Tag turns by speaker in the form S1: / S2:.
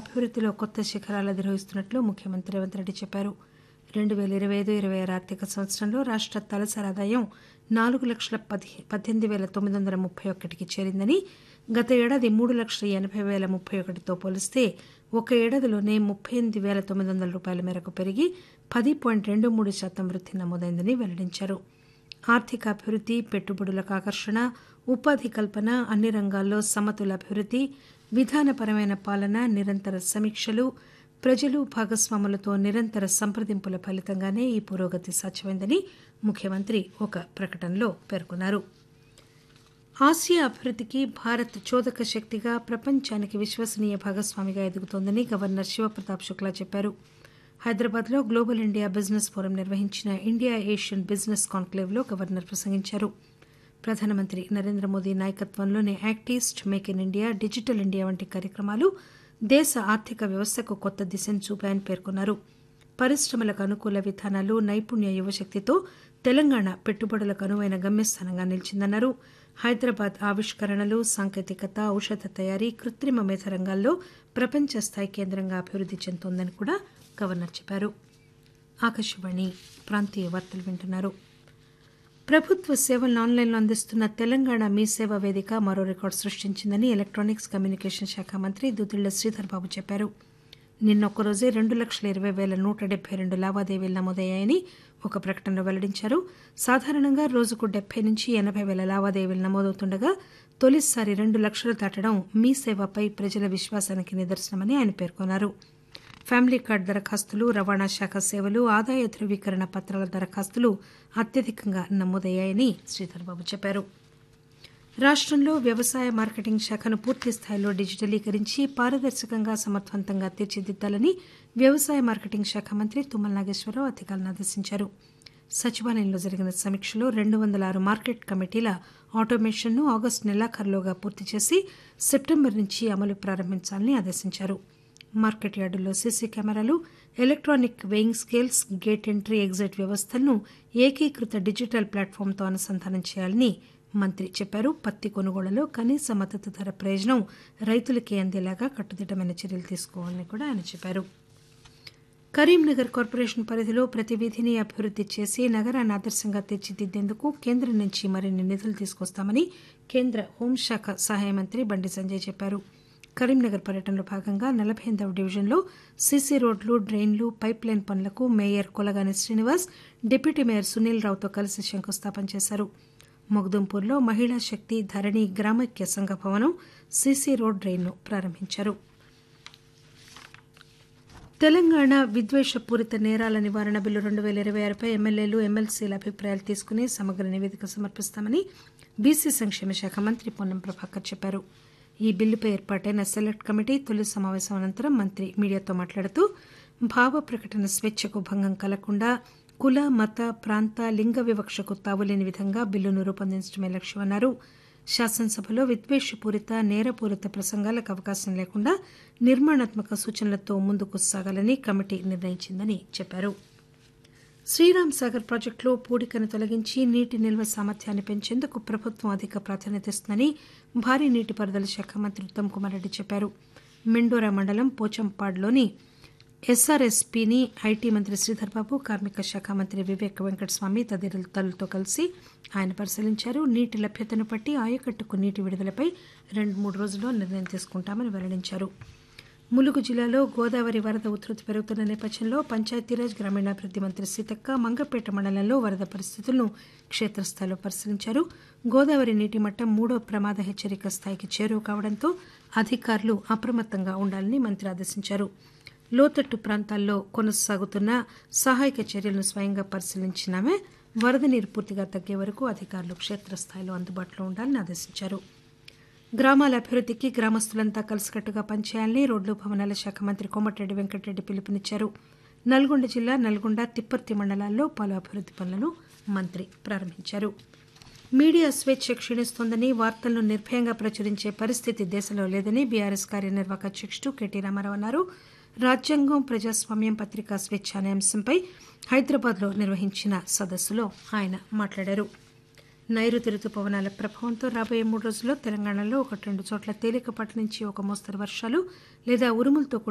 S1: అభివృద్దిలో కొత్త శిఖరాలు అధిరోహిస్తున్నట్లు ముఖ్యమంత్రి రేవంత్ రెడ్డి చెప్పారు రెండు పేల ఇరవై ఐదు ఇరవై ఆరు ఆర్థిక సంవత్సరంలో రాష్ట తలసరి ఆదాయం నాలుగు లక్షల పది పద్దెనిమిది పేల తొమ్మిది వందల ముప్పై ఒకటికి చేరిందని గత ఏడాది మూడు లక్షల ఎనబై పేల ముప్పై ఒకటితో పోలిస్తే ఒక ఏడాదిలోనే ముప్పై ఎనిమిది పేల తొమ్మిది వందల రూపాయల మేరకు పెరిగి పది పాయింట్ రెండు మూడు శాతం వృద్ది నమోదైందని వెల్లడించారు ఆర్థిక అభివృద్ది పెట్టుబడులకు ఆకర్షణ ఉపాధి కల్పన అన్ని రంగాల్లో సమతుల అభివృద్ది విధానపరమైన పాలన నిరంతర సమీక్షలు ప్రజలు భాగస్వాములతో నిరంతర సంప్రదింపుల ఫలితంగానే ఈ పురోగతి సాధ్యమైందని ముఖ్యమంత్రి ఒక ప్రకటనలో పేర్కొన్నారు ఆసియా అభివృద్దికి భారత్ చోదక శక్తిగా ప్రపంచానికి విశ్వసనీయ భాగస్వామిగా ఎదుగుతోందని గవర్నర్ శివప్రతాప్ శుక్లా చెప్పారు హైదరాబాద్లో గ్లోబల్ ఇండియా బిజినెస్ ఫోరం నిర్వహించిన ఇండియా ఏషియన్ బిజినెస్ కాన్క్లేవ్లో గవర్నర్ ప్రసంగించారు ప్రధానమంత్రి నరేంద్ర మోదీ నాయకత్వంలోని act east make in India digital India వంటి కార్యక్రమాలు దేశ ఆర్థిక వ్యవస్థకు కొత్త దిశను చూపాయని పేర్కొన్నారు పరిశ్రమలకు అనుకూల విధానాలు నైపుణ్య యువశక్తితో తెలంగాణ పెట్టుబడులకు అనువైన గమ్యస్థానంగా నిలిచిందన్నారు హైదరాబాద్ ఆవిష్కరణలు సాంకేతికత ఔషధ తయారీ కృత్రిమ మేధ రంగాల్లో ప్రపంచ స్థాయి కేంద్రంగా అభివృద్ది చెందుతోందని కూడా గవర్నర్ చెప్పారు ఆకాశవాణి ప్రాంతీయ వార్తలు వింటున్నారు ప్రభుత్వ సేవలను ఆన్లైన్లో అందిస్తున్న తెలంగాణ మీ సేవ వేదిక మరో రికార్డు సృష్టించిందని ఎలక్ట్రానిక్స్ కమ్యూనికేషన్ శాఖ మంత్రి దుద్దిళ్ల శ్రీధర్ బాబు చెప్పారు నిన్న ఒక్కరోజే రెండు లక్షల ఇరవై పేల నూట డెబ్బై రెండు లావాదేవీలు నమోదయ్యాయని ఒక ప్రకటనలో వెల్లడించారు సాధారణంగా రోజుకు డెబ్బై నుంచి ఎనబై పేల లావాదేవీలు నమోదవుతుండగా తొలిసారి రెండు లక్షలు దాటడం మీ సేవపై ప్రజల విశ్వాసానికి నిదర్శనమని ఆయన పేర్కొన్నారు ఫ్యామిలీ కార్డు దరఖాస్తులు రవాణా శాఖ సేవలు ఆదాయ ధృవీకరణ పత్రాల దరఖాస్తులు అత్యధికంగా నమోదయ్యాయని శ్రీధర్బాబు చెప్పారు రాష్టంలో వ్యవసాయ మార్కెటింగ్ శాఖను పూర్తి స్థాయిలో డిజిటలీకరించి పారదర్శకంగా సమర్థవంతంగా తీర్చిదిద్దాలని వ్యవసాయ మార్కెటింగ్ శాఖ మంత్రి తుమ్మల నాగేశ్వరరావు అధికారులను ఆదేశించారు సచివాలయంలో జరిగిన సమీక్షలో రెండు వందల ఆరు మార్కెట్ కమిటీల ఆటోమేషన్ను ఆగస్టు నెలాఖరులోగా పూర్తి చేసి సెప్టెంబర్ నుంచి అమలు ప్రారంభించాలని ఆదేశించారు మార్కెట్ యార్డుల్లో CC cameras electronic weighing scales gate entry exit వ్యవస్థలను ఏకీకృత డిజిటల్ ప్లాట్ఫామ్తో అనుసంధానం చేయాలని మంత్రి చెప్పారు పత్తి కొనుగోళ్లలో కనీస మద్దతు ధర ప్రయోజనం రైతులకే అందేలాగా కట్టుదిట్టమైన చర్యలు తీసుకోవాలని కూడా ఆయన చెప్పారు కరీంనగర్ కార్పొరేషన్ పరిధిలో ప్రతి వీధిని అభివృద్ది చేసి నగరాన్ని ఆదర్శంగా తీర్చిదిద్దేందుకు కేంద్రం నుంచి మరిన్ని నిధులు తీసుకొస్తామని కేంద్ర హోంశాఖ సహాయ మంత్రి బండి సంజయ్ చెప్పారు కరీంనగర్ పర్యటనలో భాగంగా నలభై ఎనిమిదవ డివిజన్లో సీసీ రోడ్లు డ్రైన్లు పైప్ లైన్ పనులకు mayor Kolagani Srinivas deputy mayor Sunil రావుతో కలిసి శంకుస్థాపన చేశారు మొగదుంపూర్లో మహిళా శక్తి ధరణి గ్రామైక్య సంఘ భవనం సీసీ రోడ్ డ్రైన్ను ప్రారంభించారు తెలంగాణ విద్వేషపూరిత నేరాల నివారణ బిల్లు రెండు పేల ఇరవై ఆరుపై ఎమ్మెల్యేలు ఎమ్మెల్సీల అభిప్రాయాలు తీసుకుని సమగ్ర నివేదిక సమర్పిస్తామని బీసీ సంక్షేమ శాఖ మంత్రి పొన్నం ప్రభాకర్ చెప్పారు ఈ బిల్లుపై ఏర్పాటైన సెలెక్ట్ కమిటీ తొలి సమావేశం అనంతరం మంత్రి మీడియాతో మాట్లాడుతూ భావ ప్రకటన స్వేచ్ఛకు భంగం కలగకుండా కుల మత ప్రాంత లింగ వివక్షకు తావులేని విధంగా బిల్లును రూపొందించడమే లక్ష్యమన్నారు శాసనసభలో విద్వేషపూరిత నేరపూరిత ప్రసంగాలకు అవకాశం లేకుండా నిర్మాణాత్మక సూచనలతో ముందుకు సాగాలని కమిటీ నిర్ణయించిందని చెప్పారు శ్రీరామ్ సాగర్ ప్రాజెక్టులో పూడికను తొలగించి నీటి నిల్వ సామర్థ్యాన్ని పెంచేందుకు ప్రభుత్వం అధిక ప్రాధాన్యత ఇస్తుందని భారీ నీటిపారుదల శాఖ మంత్రి ఉత్తమ్ కుమార్ రెడ్డి చెప్పారు మెండోరా మండలం పోచంపాడ్లోని ఎస్ఆర్ఎస్పీని ఐటీ మంత్రి శ్రీధర్ బాబు కార్మిక శాఖ మంత్రి వివేక్ వెంకటస్వామి తదితరులతో కలిసి ఆయన పరిశీలించారు నీటి లభ్యతను బట్టి ఆయకట్టుకు నీటి విడుదలపై రెండు మూడు రోజుల్లో నిర్ణయం తీసుకుంటామని వెల్లడించారు ములుగు జిల్లాలో గోదావరి వరద ఉధృతి పెరుగుతున్న నేపథ్యంలో పంచాయతీరాజ్ గ్రామీణాభివృద్ది మంత్రి సీతక్క మంగపేట మండలంలో వరద పరిస్థితులను క్షేత్రస్థాయిలో పరిశీలించారు గోదావరి నీటి మట్టం మూడో ప్రమాద హెచ్చరిక స్థాయికి చేరువ కావడంతో అధికారులు అప్రమత్తంగా ఉండాలని మంత్రి ఆదేశించారు లోతట్టు ప్రాంతాల్లో కొనసాగుతున్న సహాయక చర్యలను స్వయంగా పరిశీలించినామే వరద నీరు పూర్తిగా తగ్గే వరకు అధికారులు క్షేత్రస్థాయిలో అందుబాటులో ఉండాలని ఆదేశించారు గ్రామాల అభివృద్దికి గ్రామస్తులంతా కలిసికట్టుగా పనిచేయాలని రోడ్లు భవనాల శాఖ మంత్రి కోమటిరెడ్డి వెంకటరెడ్డి పిలుపునిచ్చారు నల్గొండ జిల్లా నల్గొండ తిప్పర్తి మండలాల్లో పలు అభివృద్ది పనులను మంత్రి ప్రారంభించారు మీడియా స్వేచ్ఛ క్షీణిస్తోందని వార్తలను నిర్భయంగా ప్రచురించే పరిస్థితి దేశంలో లేదని బీఆర్ఎస్ కార్యనిర్వాహక అధ్యక్షుడు కెటీ రామారావు అన్నారు రాజ్యాంగం ప్రజాస్వామ్యం పత్రికా స్వేచ్ఛ అనే అంశంపై హైదరాబాద్లో నిర్వహించిన సదస్సులో ఆయన మాట్లాడారు నైరుతి రుతుపవనాల ప్రభావంతో రాబోయే మూడు రోజుల్లో తెలంగాణలో ఒకటి రెండు చోట్ల తేలికపాటి నుంచి ఒక మోస్తరు వర్షాలు లేదా ఉరుములతో